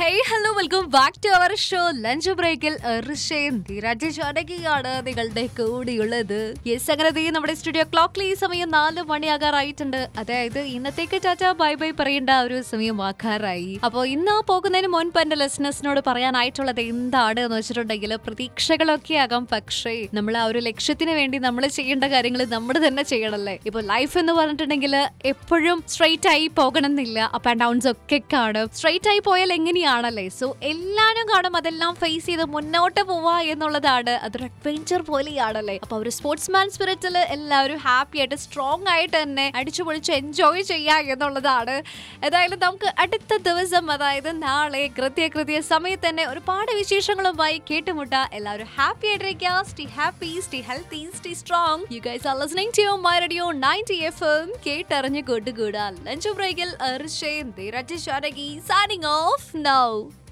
hi hello welcome back to our show lunch ബ്രേക്കിൽ ഋഷയും ധീരാജ് ചാടകിയാണ് നിങ്ങളുടെ കൂടിയുള്ളത് യെസ് അങ്ങനെ ദേ നമ്മുടെ സ്റ്റുഡിയോ ക്ലോക്കിൽ ഈ സമയം നാല് മണിയാകാറായിട്ടുണ്ട് അതായത് ഇന്നത്തേക്ക് ടാറ്റ ബൈ ബൈ പറയേണ്ട ഒരു സമയം ആക്കാറായി അപ്പോൾ ഇന്ന് ആ പോകുന്നതിന് മുൻപ് എന്റെ ലിസണേഴ്സിനോട് പറയാനായിട്ടുള്ളത് എന്താണ് എന്ന് വെച്ചിട്ടുണ്ടെങ്കിൽ പ്രതീക്ഷകളൊക്കെ ആകാം പക്ഷേ നമ്മൾ ആ ഒരു ലക്ഷ്യത്തിന് വേണ്ടി നമ്മൾ ചെയ്യേണ്ട കാര്യങ്ങൾ നമ്മൾ തന്നെ ചെയ്യണല്ലേ ഇപ്പൊ ലൈഫ് എന്ന് പറഞ്ഞിട്ടുണ്ടെങ്കിൽ എപ്പോഴും സ്ട്രെയിറ്റ് ആയി പോകണം എന്നില്ല അപ്പ് ആൻഡ് ഡൗൺസ് ഒക്കെ കാണും സ്ട്രെയിറ്റ് ആയി പോയാൽ എങ്ങനെയാണല്ലേ സോ എല്ലാരും കാണും അതെല്ലാം ഫേസ് ചെയ്ത് മുന്നോട്ട് പോവാ എന്നുള്ളതാണ് അതൊരു അഡ്വഞ്ചർ പോലെയാണല്ലേ അപ്പൊ ഒരു സ്പോർട്സ്മാൻ സ്പിരിറ്റിൽ എല്ലാവരും ഹാപ്പി ആയിട്ട് സ്ട്രോങ് ആയിട്ട് തന്നെ അടിച്ചു പൊളിച്ച് എൻജോയ് ചെയ്യാ എന്നുള്ളതാണ് ഏതായാലും നമുക്ക് അടുത്ത ദിവസം അതായത് നാളെ കൃത്യ കൃത്യ സമയത്ത് തന്നെ ഒരുപാട് വിശേഷങ്ങളുമായി കേട്ടുമുട്ടാ എല്ലാവരും ഹാപ്പി ആയിട്ടിരിക്കുക stay happy stay healthy stay strong you guys are listening to my radio 90 FM കേട്ടറിഞ്ഞ് കൂട്ടുകൂടാ ലഞ്ച് ബ്രേക്കിൽ അർഷയും ധീരജ് ശാരകി signing off now